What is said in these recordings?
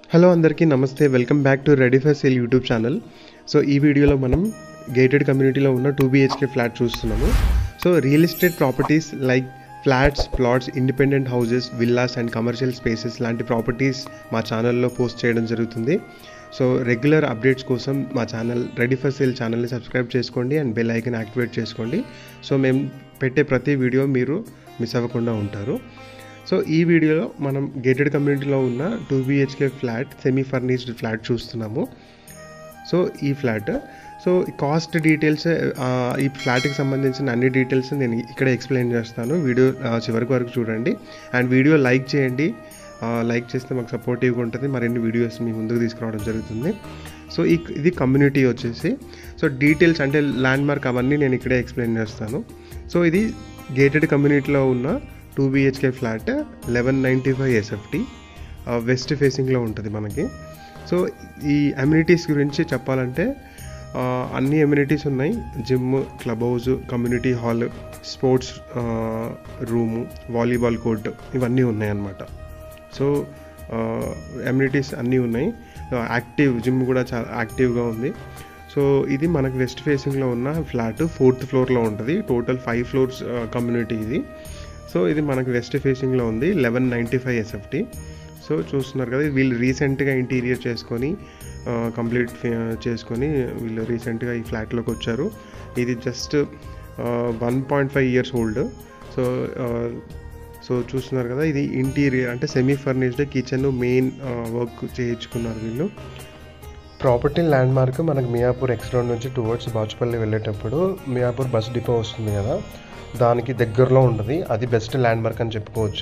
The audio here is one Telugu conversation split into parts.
హలో అందరికీ నమస్తే welcome back to ready for sale YouTube channel so ఈ వీడియోలో మనం గేటెడ్ కమ్యూనిటీలో ఉన్న టూ బిహెచ్కే ఫ్లాట్ చూస్తున్నాము so real estate properties like flats plots independent houses villas and commercial spaces లాంటి ప్రాపర్టీస్ మా ఛానల్లో పోస్ట్ చేయడం జరుగుతుంది సో రెగ్యులర్ అప్డేట్స్ కోసం మా ఛానల్ రెడీ ఫర్ సేల్ ఛానల్ని సబ్స్క్రైబ్ చేసుకోండి అండ్ బెల్ ఐకన్ యాక్టివేట్ చేసుకోండి సో మేము పెట్టే ప్రతి వీడియో మీరు మిస్ అవ్వకుండా ఉంటారు సో ఈ వీడియోలో మనం గేటెడ్ కమ్యూనిటీలో ఉన్న two BHK flat semi furnished flat చూస్తున్నాము సో ఈ ఫ్లాట్ సో కాస్ట్ డీటెయిల్స్ ఈ ఫ్లాట్కి సంబంధించిన అన్ని డీటెయిల్స్ నేను ఇక్కడ ఎక్స్ప్లెయిన్ చేస్తాను వీడియో ఆ, చివరికి వరకు చూడండి అండ్ వీడియో లైక్ చేయండి లైక్ చేస్తే మాకు సపోర్టివ్గా ఉంటుంది మరిన్ని వీడియోస్ మీ ముందుకు తీసుకురావడం జరుగుతుంది సో ఈ ఇది కమ్యూనిటీ వచ్చేసి సో డీటెయిల్స్ అంటే ల్యాండ్ మార్క్ అవన్నీ నేను ఇక్కడే ఎక్స్ప్లెయిన్ చేస్తాను సో ఇది గేటెడ్ కమ్యూనిటీలో ఉన్న two BHK flat eleven ninety five SFT west ఫేసింగ్లో ఉంటుంది మనకి సో ఈ అమ్యూనిటీస్ గురించి చెప్పాలంటే ఆ, అన్ని అమ్యూనిటీస్ ఉన్నాయి gym club house community hall sports room volleyball court ఇవన్నీ ఉన్నాయి అన్నమాట సో అమ్యూనిటీస్ అన్నీ ఉన్నాయి యాక్టివ్ జిమ్ కూడా చాలా యాక్టివ్గా ఉంది సో ఇది మనకు వెస్ట్ ఫేసింగ్లో ఉన్న ఫ్లాట్ ఫోర్త్ ఫ్లోర్లో ఉంటుంది టోటల్ ఫైవ్ ఫ్లోర్స్ కమ్యూనిటీ ఇది సో ఇది మనకు వెస్ట్ ఫేసింగ్లో ఉంది eleven ninety five SFT so చూస్తున్నారు కదా వీళ్ళు రీసెంట్గా ఇంటీరియర్ చేసుకొని కంప్లీట్ చేసుకొని వీళ్ళు రీసెంట్గా ఈ ఫ్లాట్లోకి వచ్చారు ఇది just one point five years old so so చూస్తున్నారు కదా ఇది ఇంటీరియర్ అంటే semi furnished kitchen main work చేయించుకున్నారు వీళ్ళు ప్రాపర్టీ ల్యాండ్ మార్క్ మనకు మియాపూర్ ఎక్స్ రోడ్ నుంచి టువర్డ్స్ బాచుపల్లి వెళ్ళేటప్పుడు మియాపూర్ బస్ డిపో వస్తుంది కదా దానికి దగ్గరలో ఉంటుంది అది బెస్ట్ ల్యాండ్ మార్క్ అని చెప్పుకోవచ్చు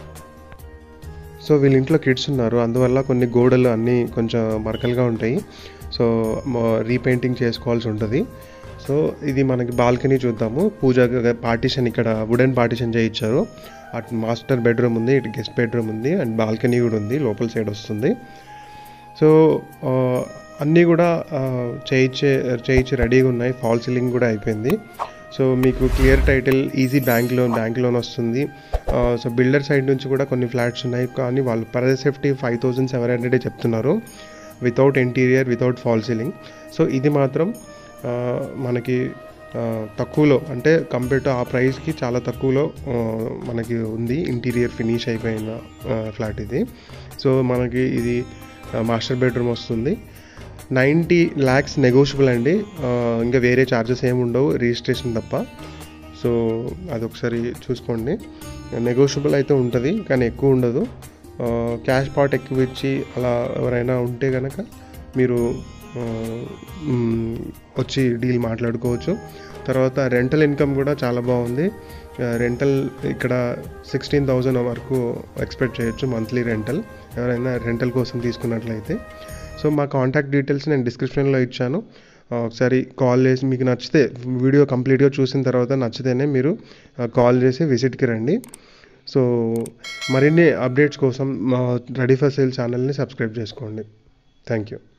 సో వీళ్ళ ఇంట్లో కిడ్స్ ఉన్నారు అందువల్ల కొన్ని గోడలు అన్నీ కొంచెం మరకలుగా ఉంటాయి సో రీపెయింటింగ్ చేసుకోవాల్సి ఉంటుంది సో ఇది మనకి బాల్కనీ చూద్దాము పూజ పార్టీషన్ ఇక్కడ వుడెన్ పార్టీషన్ చేయించారు అటు మాస్టర్ బెడ్రూమ్ ఉంది ఇటు గెస్ట్ బెడ్రూమ్ ఉంది అండ్ బాల్కనీ కూడా ఉంది లోపల సైడ్ వస్తుంది సో ఆ, అన్నీ కూడా ఆ, చేయించే చేయించి రెడీగా ఉన్నాయి ఫాల్ సీలింగ్ కూడా అయిపోయింది సో మీకు clear title easy bank loan bank loan వస్తుంది ఆ, సో బిల్డర్ సైడ్ నుంచి కూడా కొన్ని ఫ్లాట్స్ ఉన్నాయి కానీ వాళ్ళు per safety five thousand seven హండ్రెడే చెప్తున్నారు without interior without fall ceiling so ఇది మాత్రం ఆ, మనకి ఆ, తక్కువలో అంటే కంపేర్ టు ఆ ప్రైస్కి చాలా తక్కువలో ఆ, మనకి ఉంది ఇంటీరియర్ ఫినిష్ అయిపోయిన ఆ, ఫ్లాట్ ఇది సో మనకి ఇది ఆ, మాస్టర్ బెడ్రూమ్ వస్తుంది నైంటీ ల్యాక్స్ నెగోషియబుల్ అండి ఆ, ఇంకా వేరే ఛార్జెస్ ఏమి ఉండవు రిజిస్ట్రేషన్ తప్ప సో అదొకసారి చూసుకోండి నెగోషియబుల్ అయితే ఉంటుంది కానీ ఎక్కువ ఉండదు క్యాష్ పార్ట్ ఎక్కువ ఇచ్చి అలా ఎవరైనా ఉంటే కనుక మీరు ఆ, మ్, వచ్చి డీల్ మాట్లాడుకోవచ్చు తర్వాత రెంటల్ ఇన్కమ్ కూడా చాలా బాగుంది రెంటల్ ఇక్కడ సిక్స్టీన్ థౌజండ్ వరకు ఎక్స్పెక్ట్ చేయొచ్చు మంత్లీ రెంటల్ ఎవరైనా రెంటల్ కోసం తీసుకున్నట్లయితే సో మా కాంటాక్ట్ డీటెయిల్స్ నేను డిస్క్రిప్షన్లో ఇచ్చాను ఆ, ఒకసారి కాల్ చేసి మీకు నచ్చితే వీడియో కంప్లీట్గా చూసిన తర్వాత నచ్చితేనే మీరు కాల్ చేసి విజిట్కి రండి సో మరిన్ని అప్డేట్స్ కోసం మా రెడీ ఫర్ సేల్ ఛానల్ని సబ్స్క్రైబ్ చేసుకోండి థ్యాంక్ యూ